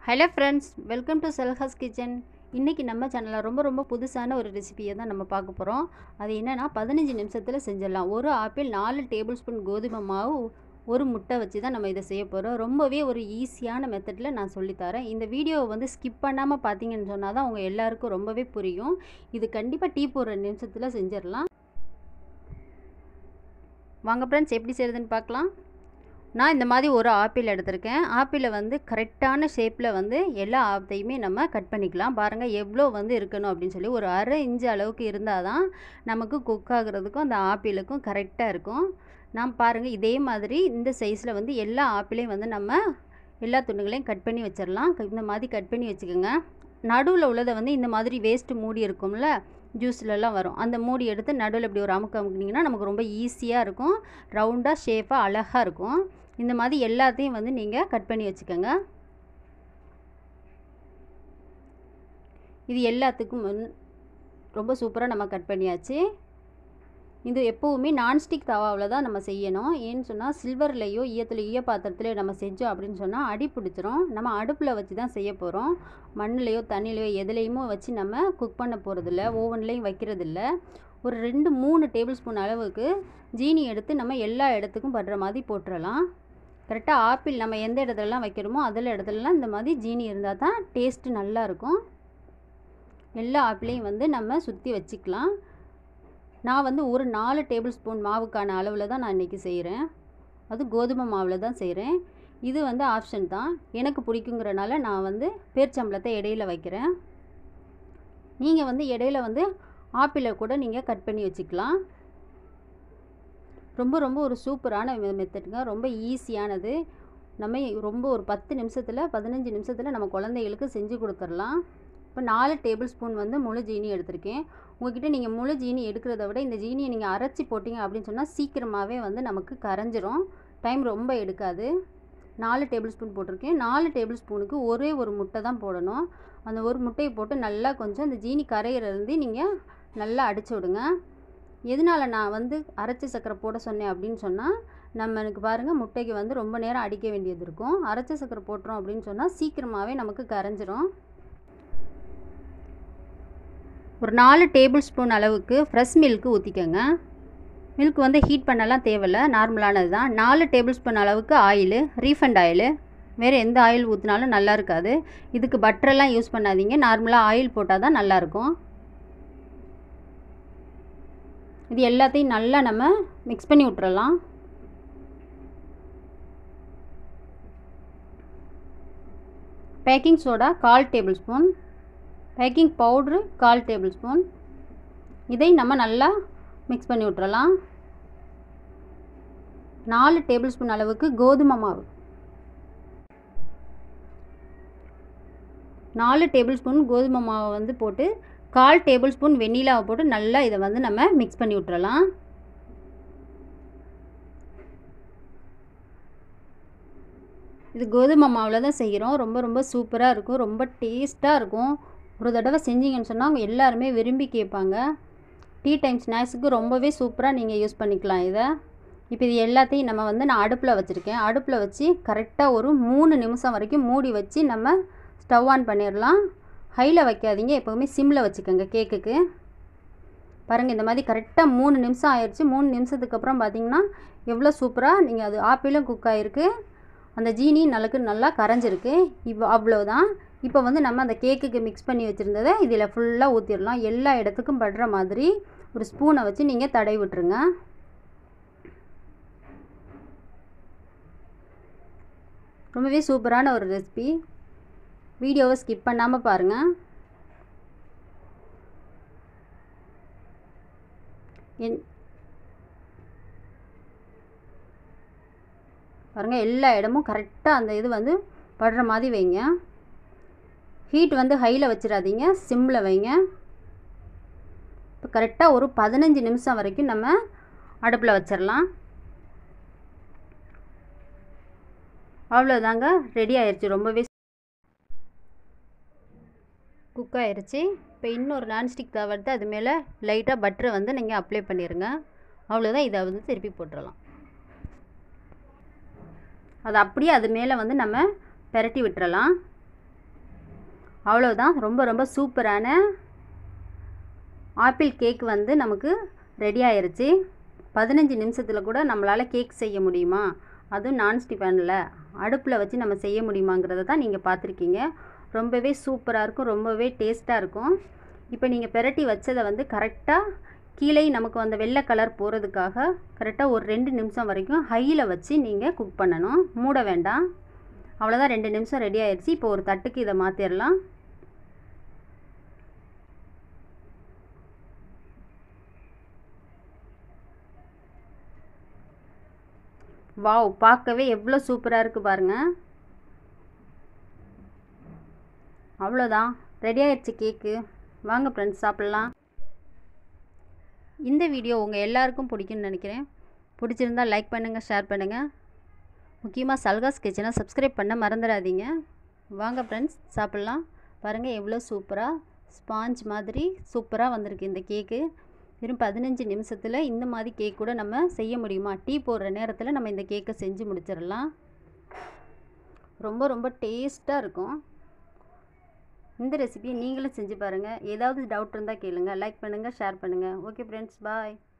hello friends welcome to செல்ஹாஸ் kitchen இன்றைக்கி நம்ம சேனலில் ரொம்ப ரொம்ப புதுசான ஒரு ரெசிபியை தான் நம்ம பார்க்க போகிறோம் அது என்னென்னா பதினஞ்சு நிமிஷத்தில் செஞ்சிடலாம் ஒரு ஆப்பிள் நாலு டேபிள் ஸ்பூன் கோதுமை மாவு ஒரு முட்டை வச்சு தான் நம்ம இதை செய்ய போகிறோம் ரொம்பவே ஒரு ஈஸியான மெத்தடில் நான் சொல்லித்தரேன் இந்த வீடியோவை வந்து ஸ்கிப் பண்ணாமல் பார்த்தீங்கன்னு சொன்னால் தான் உங்கள் எல்லாருக்கும் ரொம்பவே புரியும் இது கண்டிப்பாக டீ போடுற நிமிஷத்தில் செஞ்சிடலாம் வாங்க ஃப்ரெண்ட்ஸ் எப்படி செய்கிறதுன்னு பார்க்கலாம் நான் இந்த மாதிரி ஒரு ஆப்பிள் எடுத்திருக்கேன் ஆப்பிளை வந்து கரெக்டான ஷேப்பில் வந்து எல்லா ஆப்பையுமே நம்ம கட் பண்ணிக்கலாம் பாருங்கள் எவ்வளோ வந்து இருக்கணும் அப்படின்னு சொல்லி ஒரு அரை இன்ச்சு அளவுக்கு இருந்தால் தான் நமக்கு குக் ஆகுறதுக்கும் அந்த ஆப்பிளுக்கும் கரெக்டாக இருக்கும் நாம் பாருங்கள் இதே மாதிரி இந்த சைஸில் வந்து எல்லா ஆப்பிளையும் வந்து நம்ம எல்லா துண்டுகளையும் கட் பண்ணி வச்சிடலாம் இந்த மாதிரி கட் பண்ணி வச்சுக்கோங்க நடுவில் உள்ளதை வந்து இந்த மாதிரி வேஸ்ட்டு மூடி இருக்கும்ல ஜூஸ்லலாம் வரும் அந்த மூடி எடுத்து நடுவில் இப்படி ஒரு அமுக்கு அமுக்குனிங்கன்னா நமக்கு ரொம்ப ஈஸியாக இருக்கும் ரவுண்டாக ஷேப்பாக அழகாக இருக்கும் இந்த மாதிரி எல்லாத்தையும் வந்து நீங்கள் கட் பண்ணி வச்சுக்கோங்க இது எல்லாத்துக்கும் வந்து ரொம்ப சூப்பராக நம்ம கட் பண்ணியாச்சு இது எப்போவுமே நான்ஸ்டிக் தவாவில் தான் நம்ம செய்யணும் ஏன்னு சொன்னால் சில்வர்லேயோ ஈயத்தில் ஈய பாத்திரத்துலையோ நம்ம செஞ்சோம் அப்படின்னு சொன்னால் அடி பிடிச்சிரும் நம்ம அடுப்பில் வச்சு தான் செய்ய போகிறோம் மண்ணிலையோ தண்ணிலையோ எதுலேயுமோ வச்சு நம்ம குக் பண்ண போகிறதில்ல ஓவன்லேயும் வைக்கிறதில்ல ஒரு ரெண்டு மூணு டேபிள் ஸ்பூன் அளவுக்கு ஜீனி எடுத்து நம்ம எல்லா இடத்துக்கும் படுற மாதிரி போட்டுடலாம் கரெக்டாக ஆப்பிள் நம்ம எந்த இடத்துலலாம் வைக்கிறோமோ அதில் இடத்துலலாம் இந்த மாதிரி ஜீனி இருந்தால் தான் டேஸ்ட்டு நல்லாயிருக்கும் எல்லா ஆப்பிளையும் வந்து நம்ம சுற்றி வச்சுக்கலாம் நான் வந்து ஒரு நாலு டேபிள் ஸ்பூன் மாவுக்கான அளவில் தான் நான் இன்றைக்கி செய்கிறேன் அது கோதுமை மாவில் தான் செய்கிறேன் இது வந்து ஆப்ஷன் தான் எனக்கு பிடிக்குங்கிறனால நான் வந்து பேர்ச்சம்பளத்தை இடையில வைக்கிறேன் நீங்கள் வந்து இடையில வந்து ஆப்பிளை கூட நீங்கள் கட் பண்ணி வச்சுக்கலாம் ரொம்ப ரொம்ப ஒரு சூப்பரான மெத்தடுங்க ரொம்ப ஈஸியானது நம்ம ரொம்ப ஒரு பத்து நிமிஷத்தில் பதினஞ்சு நிமிஷத்தில் நம்ம குழந்தைகளுக்கு செஞ்சு கொடுத்துடலாம் இப்போ நாலு டேபிள் ஸ்பூன் வந்து முழு ஜீனி எடுத்திருக்கேன் உங்ககிட்ட நீங்கள் முழு ஜீனி எடுக்கிறத விட இந்த ஜீனியை நீங்கள் அரைச்சி போட்டிங்க அப்படின்னு சொன்னால் சீக்கிரமாகவே வந்து நமக்கு கரைஞ்சிரும் டைம் ரொம்ப எடுக்காது நாலு டேபிள் ஸ்பூன் போட்டிருக்கேன் நாலு டேபிள் ஸ்பூனுக்கு ஒரே ஒரு முட்டை தான் போடணும் அந்த ஒரு முட்டையை போட்டு நல்லா கொஞ்சம் இந்த ஜீனி கரையிறது நீங்கள் நல்லா அடிச்சு விடுங்க எதனால் நான் வந்து அரைச்சி சக்கரை போட சொன்னேன் அப்படின்னு சொன்னால் நம்மளுக்கு பாருங்கள் முட்டைக்கு வந்து ரொம்ப நேரம் அடிக்க வேண்டியது இருக்கும் அரைச்சி சக்கரை போட்டுறோம் அப்படின்னு சொன்னால் சீக்கிரமாகவே நமக்கு கரைஞ்சிரும் ஒரு நாலு டேபிள் ஸ்பூன் அளவுக்கு ஃப்ரெஷ் மில்க்கு ஊற்றிக்கோங்க மில்க் வந்து ஹீட் பண்ணலாம் தேவையில்ல நார்மலானது தான் நாலு டேபிள் ஸ்பூன் அளவுக்கு ஆயிலு ரீஃபண்ட் ஆயிலு வேறு எந்த ஆயில் ஊற்றினாலும் நல்லா இருக்காது இதுக்கு பட்டரெல்லாம் யூஸ் பண்ணாதீங்க நார்மலாக ஆயில் போட்டால் தான் நல்லாயிருக்கும் இது எல்லாத்தையும் நல்லா நம்ம மிக்ஸ் பண்ணி விட்டுறலாம் பேக்கிங் சோடா கால் டேபிள் ஸ்பூன் பேக்கிங் பவுட்ரு கால் டேபிள் ஸ்பூன் இதை நம்ம நல்லா மிக்ஸ் பண்ணி விட்டுறலாம் நாலு டேபிள் ஸ்பூன் அளவுக்கு கோதுமை மாவு நாலு டேபிள் ஸ்பூன் கோதுமை மாவை வந்து போட்டு கால் டேபிள் ஸ்பூன் வெண்ணிலாவை போட்டு நல்லா இதை வந்து நம்ம மிக்ஸ் பண்ணி விட்டுறலாம் இது கோதுமை மாவில் தான் செய்கிறோம் ரொம்ப ரொம்ப சூப்பராக இருக்கும் ரொம்ப டேஸ்ட்டாக இருக்கும் ஒரு தடவை செஞ்சீங்கன்னு சொன்னால் அவங்க எல்லாருமே விரும்பி கேட்பாங்க டீ டைம் ஸ்நாக்ஸுக்கு ரொம்பவே சூப்பராக நீங்கள் யூஸ் பண்ணிக்கலாம் இதை இப்போ இது எல்லாத்தையும் நம்ம வந்து நான் அடுப்பில் வச்சுருக்கேன் அடுப்பில் வச்சு கரெக்டாக ஒரு மூணு நிமிஷம் வரைக்கும் மூடி வச்சு நம்ம ஸ்டவ் ஆன் பண்ணிடலாம் ஹையில் வைக்காதீங்க எப்போவுமே சிம்மில் வச்சுக்கோங்க கேக்குக்கு பாருங்கள் இந்த மாதிரி கரெக்டாக மூணு நிமிஷம் ஆயிடுச்சு மூணு நிமிஷத்துக்கு அப்புறம் பார்த்தீங்கன்னா எவ்வளோ சூப்பராக நீங்கள் அது ஆப்பிளும் குக் ஆகிருக்கு அந்த ஜீனி நல்லக்கு நல்லா கரைஞ்சிருக்கு இப்போ அவ்வளோதான் இப்போ வந்து நம்ம அந்த கேக்குக்கு மிக்ஸ் பண்ணி வச்சுருந்ததை இதில் ஃபுல்லாக ஊற்றிடலாம் எல்லா இடத்துக்கும் படுற மாதிரி ஒரு ஸ்பூனை வச்சு நீங்கள் தடவி விட்டுருங்க ரொம்பவே சூப்பரான ஒரு ரெசிபி வீடியோவை ஸ்கிப் பண்ணாமல் பாருங்கள் என் பாருங்கள் எல்லா இடமும் கரெக்டாக அந்த இது வந்து படுற மாதிரி வைங்க ஹீட் வந்து ஹையில் வச்சிடாதீங்க சிம்மில் வைங்க இப்போ கரெக்டாக ஒரு பதினஞ்சு நிமிஷம் வரைக்கும் நம்ம அடுப்பில் வச்சிடலாம் அவ்வளோதாங்க ரெடி ஆயிடுச்சு ரொம்பவே குக் ஆயிடுச்சு இப்போ இன்னொரு நான்ஸ்டிக் தவா எடுத்து அது மேலே லைட்டாக பட்டரை வந்து நீங்கள் அப்ளை பண்ணிடுங்க அவ்வளோதான் இதை வந்து திருப்பி போட்டுடலாம் அது அப்படியே அது மேலே வந்து நம்ம பெரட்டி விட்டுறலாம் அவ்வளோதான் ரொம்ப ரொம்ப சூப்பரான ஆப்பிள் கேக் வந்து நமக்கு ரெடி ஆயிருச்சு பதினஞ்சு நிமிஷத்தில் கூட நம்மளால் கேக் செய்ய முடியுமா அதுவும் நான்ஸ்டிக் பேனில் அடுப்பில் வச்சு நம்ம செய்ய முடியுமாங்கிறத தான் நீங்கள் பார்த்துருக்கீங்க ரொம்பவே சூப்பராக இருக்கும் ரொம்பவே டேஸ்ட்டாக இருக்கும் இப்போ நீங்கள் பெரட்டி வச்சதை வந்து கரெக்டாக கீழே நமக்கு அந்த வெள்ளை கலர் போகிறதுக்காக கரெக்டாக ஒரு ரெண்டு நிமிஷம் வரைக்கும் ஹையில் வச்சு நீங்கள் குக் பண்ணணும் மூட வேண்டாம் அவ்வளோதான் ரெண்டு நிமிஷம் ரெடி ஆயிடுச்சு இப்போ ஒரு தட்டுக்கு இதை மாற்றிடலாம் வாவ் பார்க்கவே எவ்வளோ சூப்பராக இருக்குது பாருங்கள் அவ்வளோதான் ரெடி ஆயிடுச்சு கேக்கு வாங்க ஃப்ரெண்ட்ஸ் சாப்பிட்லாம் இந்த வீடியோ உங்கள் எல்லாருக்கும் பிடிக்கும்னு நினைக்கிறேன் பிடிச்சிருந்தா லைக் பண்ணுங்கள் ஷேர் பண்ணுங்கள் முக்கியமாக சல்காஸ் கிச்சனை சப்ஸ்கிரைப் பண்ண மறந்துடாதீங்க வாங்க ஃப்ரெண்ட்ஸ் சாப்பிட்லாம் பாருங்கள் எவ்வளோ சூப்பராக ஸ்பாஞ்ச் மாதிரி சூப்பராக வந்திருக்கு இந்த கேக்கு வெறும் பதினஞ்சு நிமிஷத்தில் இந்த மாதிரி கேக் கூட நம்ம செய்ய முடியுமா டீ போடுற நேரத்தில் நம்ம இந்த கேக்கை செஞ்சு முடிச்சிடலாம் ரொம்ப ரொம்ப டேஸ்ட்டாக இருக்கும் இந்த ரெசிபியை நீங்களும் செஞ்சு பாருங்கள் ஏதாவது டவுட் இருந்தால் கேளுங்கள் லைக் பண்ணுங்கள் ஷேர் பண்ணுங்கள் ஓகே ஃப்ரெண்ட்ஸ் பாய்